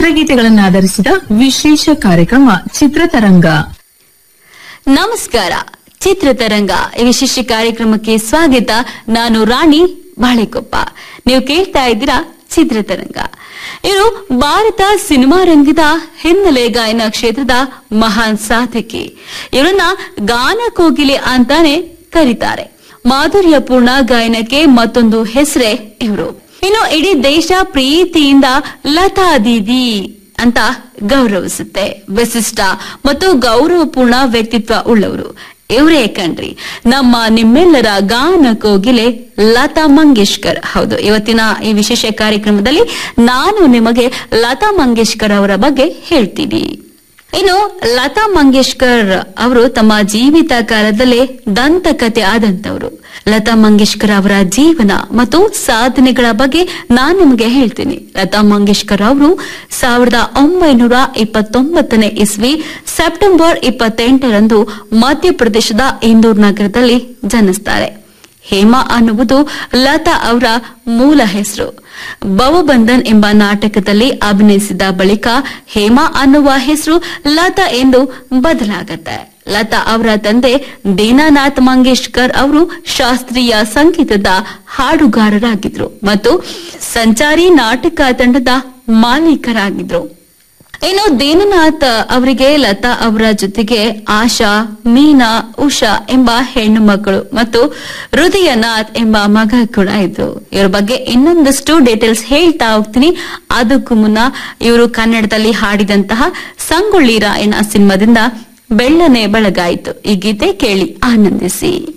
ಚಿತ್ರಗೀತೆಗಳನ್ನು ಆಧರಿಸಿದ ವಿಶೇಷ ಕಾರ್ಯಕ್ರಮ ಚಿತ್ರತರಂಗ ನಮಸ್ಕಾರ ಚಿತ್ರತರಂಗ ಈ ವಿಶೇಷ ಕಾರ್ಯಕ್ರಮಕ್ಕೆ ಸ್ವಾಗತ ನಾನು ರಾಣಿ ಬಾಳೆಕೊಪ್ಪ ನೀವು ಕೇಳ್ತಾ ಇದ್ದೀರಾ ಚಿತ್ರತರಂಗ ಇವರು ಭಾರತ ಸಿನಿಮಾ ರಂಗದ ಹಿನ್ನೆಲೆ ಗಾಯನ ಕ್ಷೇತ್ರದ ಮಹಾನ್ ಸಾಧಕಿ ಇವರನ್ನ ಗಾನ ಕೋಗಿಲೆ ಅಂತಾನೆ ಕರೀತಾರೆ ಮಾಧುರ್ಯಪೂರ್ಣ ಗಾಯನಕ್ಕೆ ಮತ್ತೊಂದು ಹೆಸರೇ ಇವರು ಇನ್ನು ಇಡೀ ದೇಶ ಪ್ರೀತಿಯಿಂದ ಲತಾ ದೀದಿ ಅಂತ ಗೌರವಿಸುತ್ತೆ ವಿಶಿಷ್ಟ ಮತ್ತು ಗೌರವಪೂರ್ಣ ವ್ಯಕ್ತಿತ್ವ ಉಳ್ಳವರು ಇವರೇ ಕಣ್ರಿ ನಮ್ಮ ನಿಮ್ಮೆಲ್ಲರ ಗಾನ ಕೋಗಿಲೆ ಲತಾ ಮಂಗೇಶ್ಕರ್ ಹೌದು ಇವತ್ತಿನ ಈ ವಿಶೇಷ ಕಾರ್ಯಕ್ರಮದಲ್ಲಿ ನಾನು ನಿಮಗೆ ಲತಾ ಮಂಗೇಶ್ಕರ್ ಅವರ ಬಗ್ಗೆ ಹೇಳ್ತೀನಿ ಇನ್ನು ಲತಾ ಮಂಗೇಶ್ಕರ್ ಅವರು ತಮ್ಮ ಜೀವಿತ ಕಾಲದಲ್ಲೇ ದಂತಕತೆ ಆದಂತವರು ಲತಾ ಮಂಗೇಶ್ಕರ್ ಅವರ ಜೀವನ ಮತ್ತು ಸಾಧನೆಗಳ ಬಗ್ಗೆ ನಾನು ನಿಮಗೆ ಹೇಳ್ತೀನಿ ಲತಾ ಮಂಗೇಶ್ಕರ್ ಅವರು ಸಾವಿರದ ಒಂಬೈನೂರ ಇಪ್ಪತ್ತೊಂಬತ್ತನೇ ಇಸ್ವಿ ಸೆಪ್ಟೆಂಬರ್ ಇಪ್ಪತ್ತೆಂಟರಂದು ಮಧ್ಯಪ್ರದೇಶದ ಇಂದೋರ್ ನಗರದಲ್ಲಿ ಜನಿಸ್ತಾರೆ ಹೇಮಾ ಅನ್ನುವುದು ಲತಾ ಅವರ ಮೂಲ ಹೆಸರು ಭವಬಂಧನ್ ಎಂಬ ನಾಟಕದಲ್ಲಿ ಅಭಿನಯಿಸಿದ ಬಳಿಕ ಹೇಮಾ ಅನ್ನುವ ಹೆಸರು ಲತಾ ಎಂದು ಬದಲಾಗತ್ತೆ ಲತಾ ಅವರ ತಂದೆ ದೀನಾನಾಥ್ ಮಂಗೇಶ್ಕರ್ ಅವರು ಶಾಸ್ತ್ರೀಯ ಸಂಗೀತದ ಹಾಡುಗಾರರಾಗಿದ್ರು ಮತ್ತು ಸಂಚಾರಿ ನಾಟಕ ತಂಡದ ಮಾಲೀಕರಾಗಿದ್ರು ಇನ್ನು ದೀನನಾಥ್ ಅವರಿಗೆ ಲತಾ ಅವರ ಜೊತೆಗೆ ಆಶಾ ಮೀನಾ ಉಷಾ ಎಂಬ ಹೆಣ್ಣು ಮಕ್ಕಳು ಮತ್ತು ಹೃದಯನಾಥ್ ಎಂಬ ಮಗ ಕೂಡ ಇದ್ರು ಇವರ ಬಗ್ಗೆ ಇನ್ನೊಂದಷ್ಟು ಡೀಟೇಲ್ಸ್ ಹೇಳ್ತಾ ಹೋಗ್ತೀನಿ ಅದಕ್ಕೂ ಮುನ್ನ ಇವರು ಕನ್ನಡದಲ್ಲಿ ಹಾಡಿದಂತಹ ಸಂಗೊಳ್ಳಿ ರಾಯಣ್ಣ ಸಿನಿಮಾದಿಂದ ಬೆಳ್ಳನೆ ಬೆಳಗಾಯಿತು ಈ ಗೀತೆ ಕೇಳಿ ಆನಂದಿಸಿ